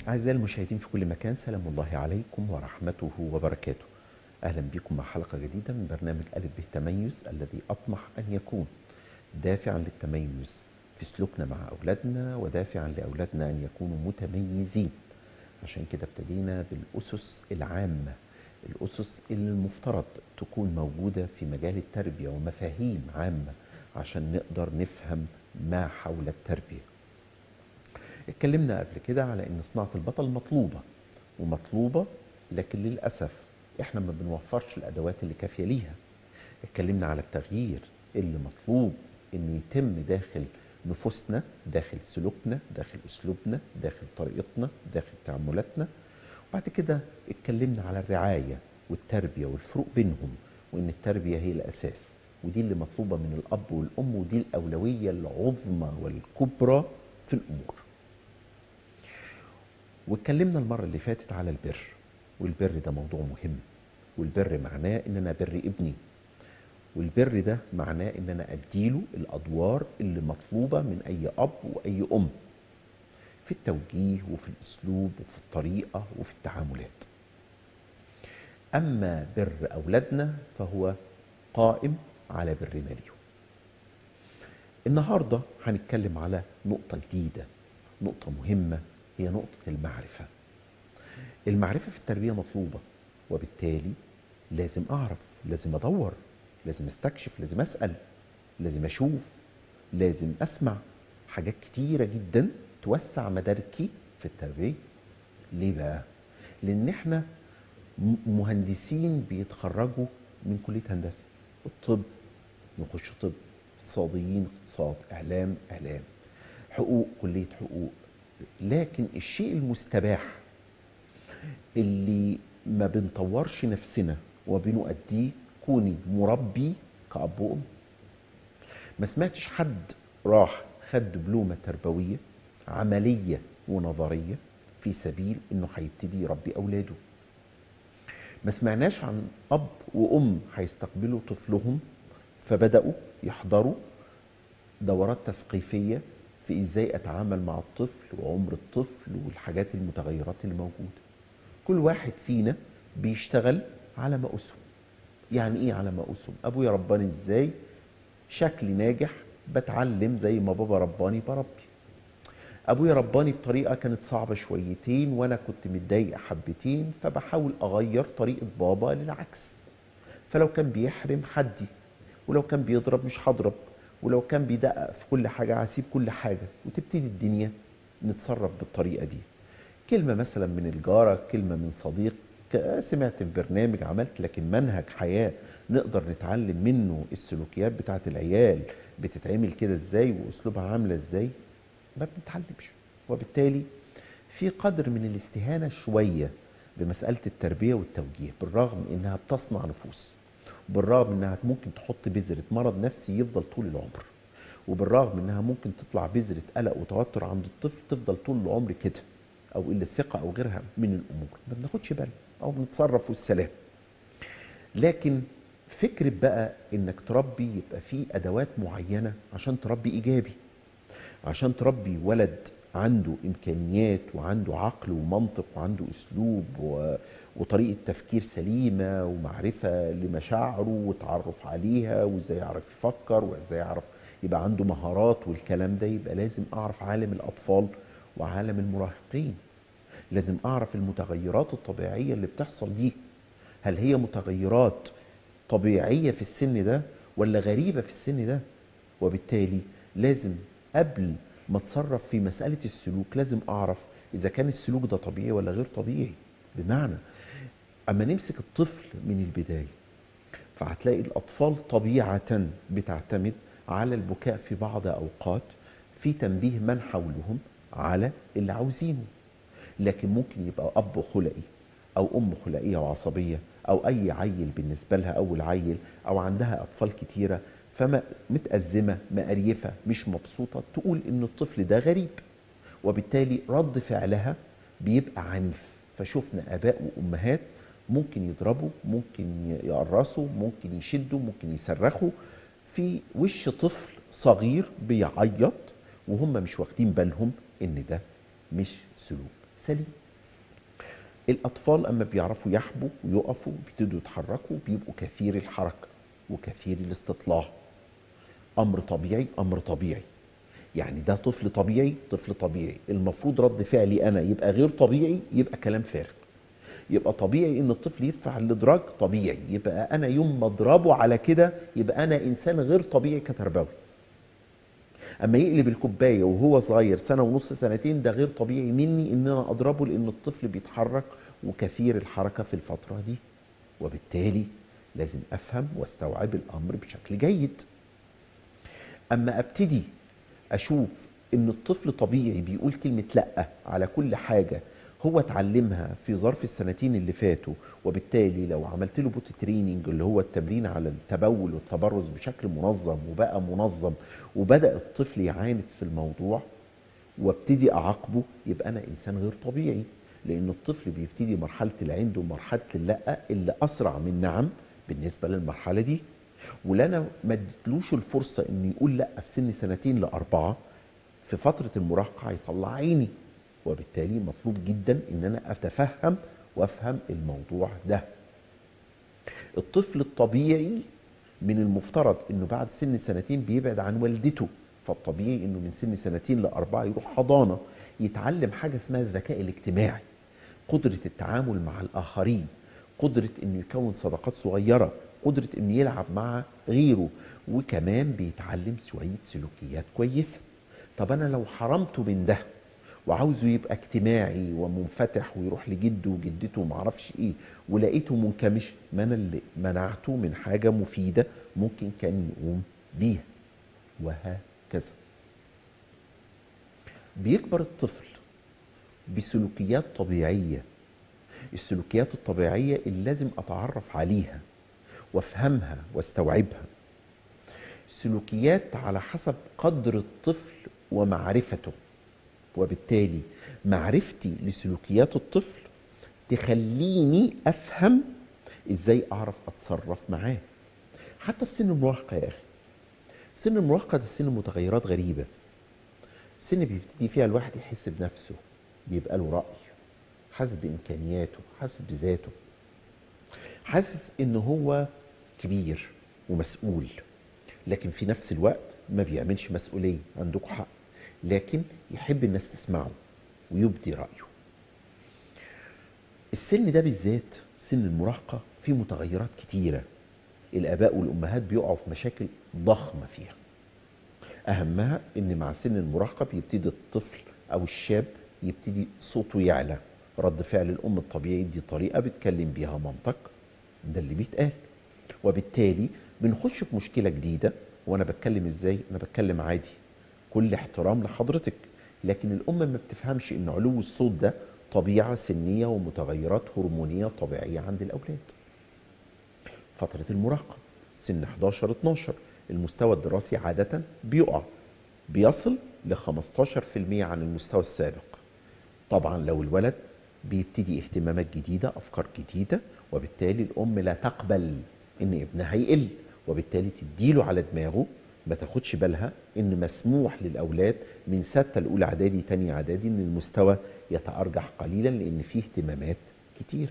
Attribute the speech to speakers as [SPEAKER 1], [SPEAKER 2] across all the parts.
[SPEAKER 1] أعزائي المشاهدين في كل مكان سلام الله عليكم ورحمته وبركاته أهلا بكم مع حلقة جديدة من برنامج ألف به تميز الذي أطمح أن يكون دافعا للتميز في سلوكنا مع أولادنا ودافعا لأولادنا أن يكونوا متميزين عشان كده ابتدينا بالأسس العامة الأسس اللي المفترض تكون موجودة في مجال التربية ومفاهيم عامة عشان نقدر نفهم ما حول التربية اتكلمنا قبل كده على ان صناعة البطل مطلوبة ومطلوبة لكن للأسف احنا ما بنوفرش الأدوات اللي كافية ليها اتكلمنا على التغيير اللي مطلوب ان يتم داخل نفوسنا داخل سلوكنا داخل اسلوبنا داخل طريقتنا داخل تعاملاتنا وبعد كده اتكلمنا على الرعاية والتربية والفروق بينهم وان التربية هي الاساس ودي اللي مطلوبة من الاب والام ودي الاولوية العظمى والكبرى في الامور واتكلمنا المرة اللي فاتت على البر والبر ده موضوع مهم والبر معناه ان انا بر ابني والبر ده معناه ان انا اديله الادوار اللي مطلوبة من اي اب واي ام في التوجيه وفي الاسلوب وفي الطريقة وفي التعاملات اما بر اولادنا فهو قائم على برنا ليهم النهاردة هنتكلم على نقطة جديدة نقطة مهمة هي نقطة المعرفة المعرفة في التربية مطلوبة وبالتالي لازم أعرف لازم أدور لازم أستكشف لازم أسأل لازم أشوف لازم أسمع حاجات كتيرة جدا توسع مداركي في التربية ليه بقى؟ لأن احنا مهندسين بيتخرجوا من كلية هندسة الطب نخش طب اقتصاديين اقتصاد إعلام إعلام حقوق كلية حقوق لكن الشيء المستباح اللي ما بنطورش نفسنا وبنؤديه كوني مربي كأب وأم ما سمعتش حد راح خد دبلومة تربوية عملية ونظرية في سبيل انه هيبتدي يربي اولاده ما سمعناش عن اب وام هيستقبلوا طفلهم فبدأوا يحضروا دورات تثقيفية في ازاي اتعامل مع الطفل وعمر الطفل والحاجات المتغيرات اللي موجوده كل واحد فينا بيشتغل على ما اسهم يعني ايه على ما اسهم ابويا رباني ازاي شكلي ناجح بتعلم زي ما بابا رباني بربي ابويا رباني بطريقه كانت صعبه شويتين وانا كنت متضايق حبتين فبحاول اغير طريقه بابا للعكس فلو كان بيحرم حدي ولو كان بيضرب مش هضرب ولو كان بيدقق في كل حاجة هسيب كل حاجة وتبتدي الدنيا نتصرف بالطريقة دي كلمة مثلا من الجارة كلمة من صديق سمعت في برنامج عملت لكن منهج حياة نقدر نتعلم منه السلوكيات بتاعت العيال بتتعمل كده ازاي واسلوبها عاملة ازاي ما بنتعلمش وبالتالي في قدر من الاستهانة شوية بمسألة التربية والتوجيه بالرغم انها بتصنع نفوس بالرغم انها ممكن تحط بذرة مرض نفسي يفضل طول العمر وبالرغم انها ممكن تطلع بذرة قلق وتوتر عند الطفل تفضل طول العمر كده او قلة ثقة او غيرها من الامور ما بناخدش بالنا او بنتصرف والسلام لكن فكرة بقى انك تربي يبقى فيه ادوات معينة عشان تربي ايجابي عشان تربي ولد عنده امكانيات وعنده عقل ومنطق وعنده اسلوب و... وطريقه تفكير سليمه ومعرفه لمشاعره وتعرف عليها وازاي يعرف يفكر وازاي يعرف يبقى عنده مهارات والكلام ده يبقى لازم اعرف عالم الاطفال وعالم المراهقين لازم اعرف المتغيرات الطبيعيه اللي بتحصل دي هل هي متغيرات طبيعيه في السن ده ولا غريبه في السن ده وبالتالي لازم قبل ما اتصرف في مسألة السلوك لازم أعرف إذا كان السلوك ده طبيعي ولا غير طبيعي بمعنى أما نمسك الطفل من البداية فهتلاقي الأطفال طبيعة بتعتمد على البكاء في بعض أوقات في تنبيه من حولهم على اللي عاوزينه لكن ممكن يبقى أب خلقي أو أم خلقية وعصبية أو أي عيل بالنسبة لها أول عيل أو عندها أطفال كتيرة فما متأزمة مقريفة مش مبسوطة تقول ان الطفل ده غريب وبالتالي رد فعلها بيبقى عنيف فشفنا اباء وامهات ممكن يضربوا ممكن يقرصوا ممكن يشدوا ممكن يصرخوا في وش طفل صغير بيعيط وهم مش واخدين بالهم ان ده مش سلوك سليم الأطفال أما بيعرفوا يحبوا ويقفوا بيبتدوا يتحركوا بيبقوا كثير الحركة وكثير الاستطلاع أمر طبيعي أمر طبيعي يعني ده طفل طبيعي طفل طبيعي المفروض رد فعلي أنا يبقى غير طبيعي يبقى كلام فارغ يبقى طبيعي ان الطفل يدفع الادراج طبيعي يبقى انا يوم ما اضربه على كده يبقى انا انسان غير طبيعي كتربوي اما يقلب الكوبايه وهو صغير سنه ونص سنتين ده غير طبيعي مني ان انا اضربه لان الطفل بيتحرك وكثير الحركه في الفتره دي وبالتالي لازم افهم واستوعب الامر بشكل جيد اما ابتدي اشوف ان الطفل طبيعي بيقول كلمه لا على كل حاجه هو اتعلمها في ظرف السنتين اللي فاتوا وبالتالي لو عملت له بوت تريننج اللي هو التمرين على التبول والتبرز بشكل منظم وبقى منظم وبدا الطفل يعاند في الموضوع وابتدي اعاقبه يبقى انا انسان غير طبيعي لان الطفل بيبتدي مرحله العند ومرحله اللا اللي اسرع من نعم بالنسبه للمرحله دي ولا انا ما اديتلوش الفرصه انه يقول لا في سن سنتين لاربعه في فتره المراهقه هيطلع عيني وبالتالي مطلوب جدا ان انا اتفهم وافهم الموضوع ده الطفل الطبيعي من المفترض انه بعد سن سنتين بيبعد عن والدته فالطبيعي انه من سن سنتين لاربعه يروح حضانه يتعلم حاجه اسمها الذكاء الاجتماعي قدره التعامل مع الاخرين قدره انه يكون صداقات صغيره قدره انه يلعب مع غيره وكمان بيتعلم شويه سلوكيات كويسه طب انا لو حرمته من ده وعاوزه يبقى اجتماعي ومنفتح ويروح لجده وجدته ومعرفش ايه ولقيته منكمش ما انا اللي منعته من حاجه مفيده ممكن كان يقوم بيها وهكذا بيكبر الطفل بسلوكيات طبيعيه السلوكيات الطبيعيه اللي لازم اتعرف عليها وافهمها واستوعبها سلوكيات على حسب قدر الطفل ومعرفته وبالتالي معرفتي لسلوكيات الطفل تخليني افهم ازاي اعرف اتصرف معاه حتى في سن المراهقه يا اخي سن المراهقه ده سن متغيرات غريبه سن بيبتدي فيها الواحد يحس بنفسه بيبقى له راي حاسس بامكانياته حاسس بذاته حاسس ان هو كبير ومسؤول لكن في نفس الوقت ما بيعملش مسؤوليه عندكم حق لكن يحب الناس تسمعه ويبدي رأيه السن ده بالذات سن المراهقة فيه متغيرات كتيرة الآباء والأمهات بيقعوا في مشاكل ضخمة فيها أهمها إن مع سن المراهقة بيبتدي الطفل أو الشاب يبتدي صوته يعلى رد فعل الأم الطبيعي دي طريقة بتكلم بيها منطق ده اللي بيتقال وبالتالي بنخش في مشكلة جديدة وأنا بتكلم إزاي؟ أنا بتكلم عادي كل احترام لحضرتك لكن الأم ما بتفهمش إن علو الصوت ده طبيعة سنية ومتغيرات هرمونية طبيعية عند الأولاد فترة المراهقة سن 11-12 المستوى الدراسي عادة بيقع بيصل ل 15% عن المستوى السابق طبعا لو الولد بيبتدي اهتمامات جديدة أفكار جديدة وبالتالي الأم لا تقبل إن ابنها يقل وبالتالي تديله على دماغه ما تاخدش بالها ان مسموح للاولاد من ستة الاولى اعدادي تاني اعدادي ان المستوى يتارجح قليلا لان فيه اهتمامات كتيرة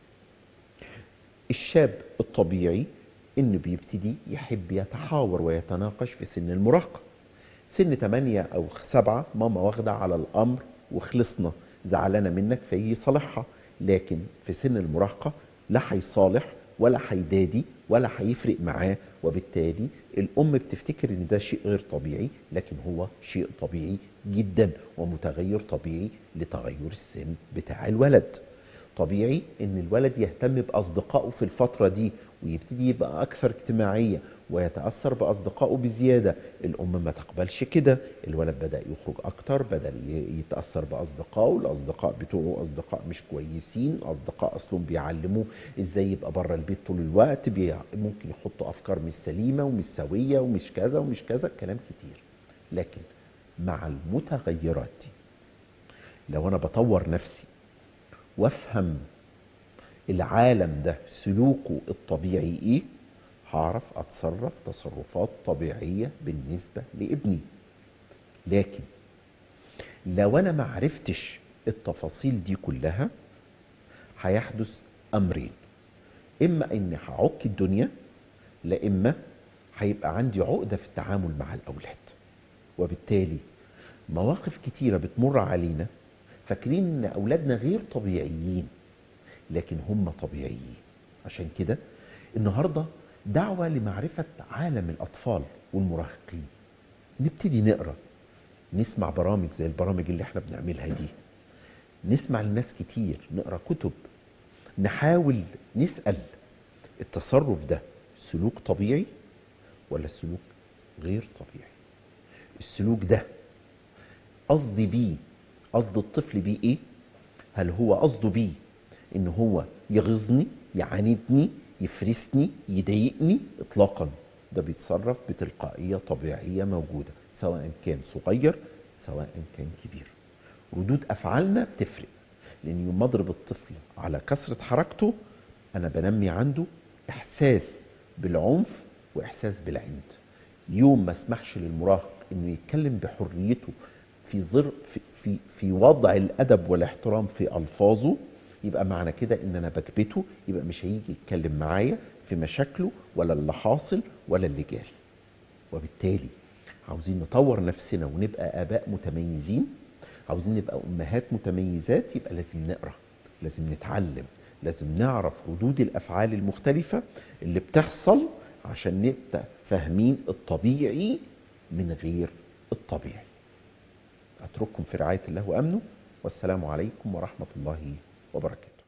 [SPEAKER 1] الشاب الطبيعي انه بيبتدي يحب يتحاور ويتناقش في سن المراهقة سن 8 او 7 ماما واخدة على الامر وخلصنا زعلانة منك فيجي صالحها لكن في سن المراهقة لا هيصالح ولا هيدادي ولا هيفرق معاه وبالتالي الام بتفتكر ان ده شيء غير طبيعي لكن هو شيء طبيعي جدا ومتغير طبيعي لتغير السن بتاع الولد طبيعي ان الولد يهتم باصدقائه في الفتره دي ويبتدي يبقى اكثر اجتماعيه ويتاثر باصدقائه بزياده الام ما تقبلش كده الولد بدا يخرج اكتر بدا يتاثر باصدقائه الاصدقاء بتوعه اصدقاء مش كويسين اصدقاء اصلهم بيعلموه ازاي يبقى بره البيت طول الوقت بي... ممكن يحطوا افكار مش سليمه ومش سويه ومش كذا ومش كذا كلام كتير لكن مع المتغيرات دي لو انا بطور نفسي وافهم العالم ده سلوكه الطبيعي ايه هعرف اتصرف تصرفات طبيعية بالنسبة لابني لكن لو انا ما عرفتش التفاصيل دي كلها هيحدث امرين اما اني هعك الدنيا لا اما هيبقى عندي عقده في التعامل مع الاولاد وبالتالي مواقف كتيره بتمر علينا فاكرين ان اولادنا غير طبيعيين لكن هم طبيعيين عشان كده النهارده دعوه لمعرفه عالم الاطفال والمراهقين نبتدي نقرا نسمع برامج زي البرامج اللي احنا بنعملها دي نسمع لناس كتير نقرا كتب نحاول نسال التصرف ده سلوك طبيعي ولا سلوك غير طبيعي السلوك ده قصدي بيه قصد الطفل بيه ايه هل هو قصده بيه ان هو يغيظني يعاندني يفرسني يضايقني اطلاقا ده بيتصرف بتلقائيه طبيعيه موجوده سواء كان صغير سواء كان كبير ردود افعالنا بتفرق لان يوم ما اضرب الطفل على كثره حركته انا بنمي عنده احساس بالعنف واحساس بالعند يوم ما اسمحش للمراهق انه يتكلم بحريته في ظر في في, في وضع الادب والاحترام في الفاظه يبقى معنى كده ان انا بكبته يبقى مش هيجي يتكلم معايا في مشاكله ولا اللي حاصل ولا اللي جاري وبالتالي عاوزين نطور نفسنا ونبقى اباء متميزين عاوزين نبقى امهات متميزات يبقى لازم نقرا لازم نتعلم لازم نعرف ردود الافعال المختلفه اللي بتحصل عشان نبقى فاهمين الطبيعي من غير الطبيعي اترككم في رعايه الله وامنه والسلام عليكم ورحمه الله وبركاته